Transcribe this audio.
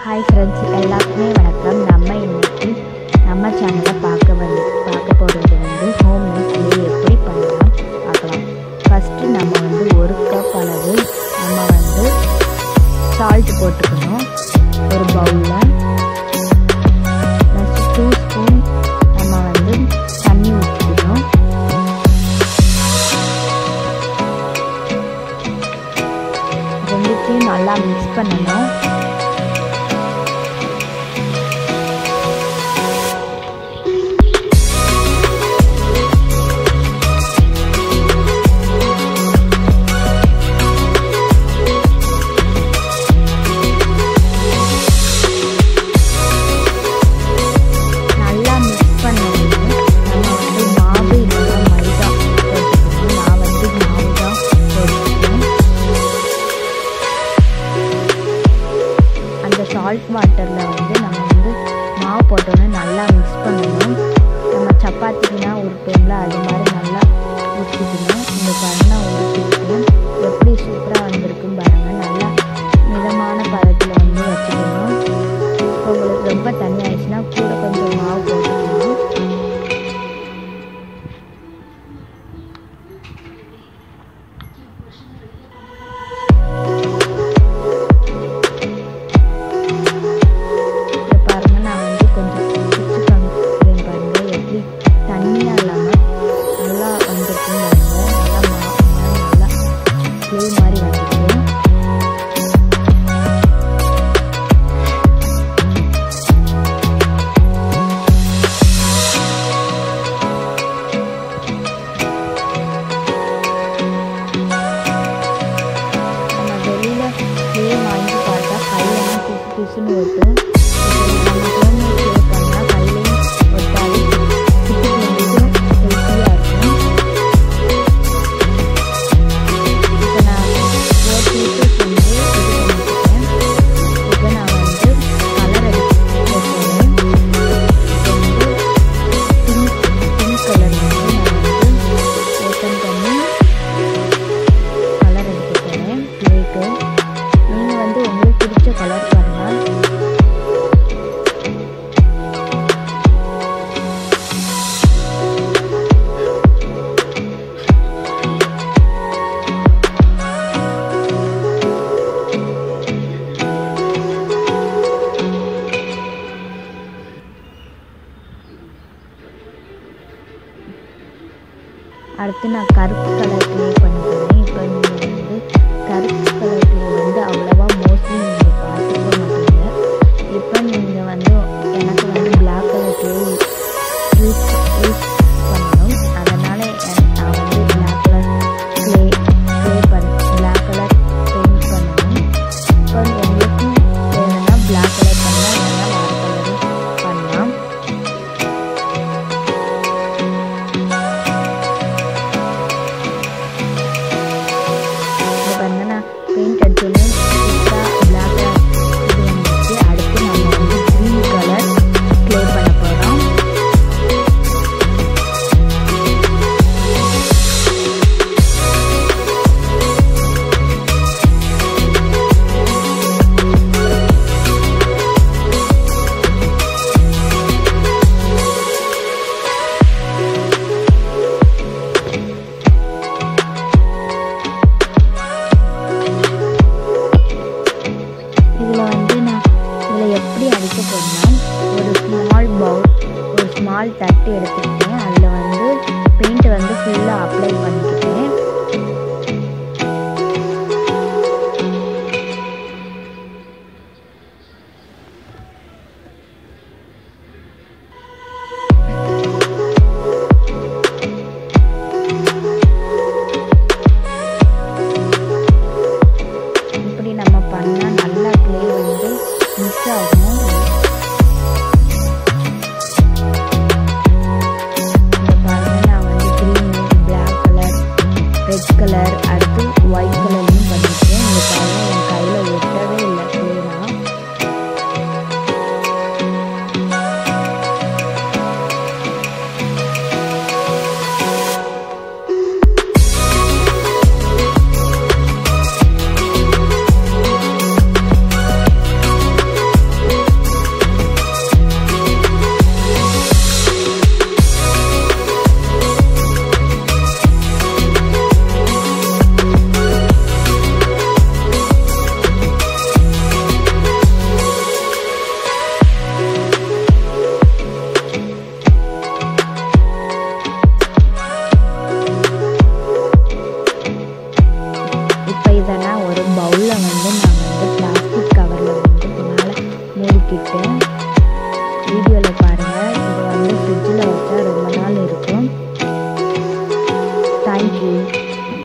hi friends எல்லாருக்குமே வணக்கம் நம்ம இன்னைக்கு நம்ம சேனலை பார்க்க வந்து பார்க்க போகிறது வந்து ஹோம் மேட் க்ளே எப்படி பண்ணலாம் பார்க்கலாம் ஃபஸ்ட்டு நம்ம வந்து ஒரு கப் அளவு நம்ம வந்து சால்ட் போட்டுக்கணும் ஒரு பவுலில் நெக்ஸ்ட் டூ ஸ்பூன் நம்ம வந்து தண்ணி ஊற்றிக்கணும் ரெண்டுத்தையும் நல்லா மிக்ஸ் பண்ணணும் நல்லா மிக்ஸ் பண்ணணும் நம்ம வந்து மாவு இல்லைன்னா மைதா போட்டுக்கணும் நான் வந்து மாவு தான் போட்டுக்கிறேன் அந்த சால்ட் வாட்டரில் வந்து நம்ம வந்து மாவு போட்டோன்னே நல்லா மிக்ஸ் பண்ணணும் நம்ம சப்பாத்திக்குனா உருட்டுவோம்ல அது மாதிரி நல்லா ஊற்றிக்கணும் இந்த பாருங்க ஊற்றிருக்கேன் எப்படி சூப்பராக வந்திருக்குன்னு பாருங்கள் நல்லா மிதமான பதத்தில் வந்து வச்சுக்கணும் உங்களுக்கு ரொம்ப தண்ணி ஆயிடுச்சுன்னா கூட கொஞ்சம் மாவு போட்டுக்கணும் இதை பாருங்க நான் வந்து கொஞ்சம் பிடிச்சி காமிக்கிறேன் பாருங்க எப்படி தண்ணியாக இல்லாமல் நல்லா வந்திருக்குன்னு பாருங்க நல்லா மா மா- நல்லா க்ளே மாதிரி வந்திருக்கு நம்ம வெளியில் க்ளே வாங்கி பார்த்தா கையெல்லாம் பிசு பிசுன்னு ஒட்டும் இது நம்ம ஹோம்மேட் க்ளே பண்ணால் கையிலையும் ஒட்டாது கிட்டி கிண்டிக்கும் ஹெல்த்தியாக இருக்கும் இப்போ நான் ஃபோர் பீசஸ் வந்து இது பண்ணிக்கிட்டேன் இப்போ நான் வந்து கலர் அடிக்க போகிறேன் இப்போ வந்து பிங்க் பிங்க் கலர் வந்து நான் வந்து ஓப்பன் பண்ணி கலர் எடுக்க போகிறேன் க்ளேக்கு நீங்கள் வந்து உங்களுக்கு பிடிச்ச கலர் பண்ணலாம் அடுத்து நான் கருப்பு கலர் க்ளே பண்ண போகிறேன் இப்போ நீங்கள் வந்து கருப்பு கலர் க்ளே வந்து அவ்வளோவா மோஸ்ட்லி நீங்கள் பார்த்துக்க மாட்டீங்க இப்போ நீங்கள் வந்து எனக்கு வந்து black colour clay use use பண்ணணும் அதனால் நான் வந்து பிளாக் கலர் க்ளே க்ளே பண்ண பிளாக் கலர் பெயிண்ட் பண்ணணும் இப்போ உங்களுக்கு வேணும்னா பிளாக் கலர் பண்ணலாம் இல்லைன்னா வேறு கலரும் பண்ணலாம் இப்போ வந்து நான் பெயிண்ட் அடிச்சோடனே சூப்பராக பிளாக் கலர் இது வந்துச்சு அடுத்து நம்ம வந்து க்ரீன் கலர் க்ளே பண்ண போகிறோம் இதில் வந்து நான் இதில் எப்படி அடிக்க போறேன்னா ஒரு ஸ்மால் பவுல் ஒரு ஸ்மால் தட்டு எடுத்துக்கிட்டேன் அதில் வந்து பெயிண்ட் வந்து ஃபுல்லாக அப்ளை பண்ணிக்கிட்டேன் இப்படி நம்ம பண்ணால் நல்லா க்ளே வந்து மிக்ஸ் ஆகும் இந்த பாருங்க நான் வந்து green black colour red colour அடுத்து ஒயிட் கலர்லையும் பண்ணியிருக்கேன் இந்த பாருங்க என் கையில் ஒட்டவே இல்லை க்ளேனா விட்டுட்டேன்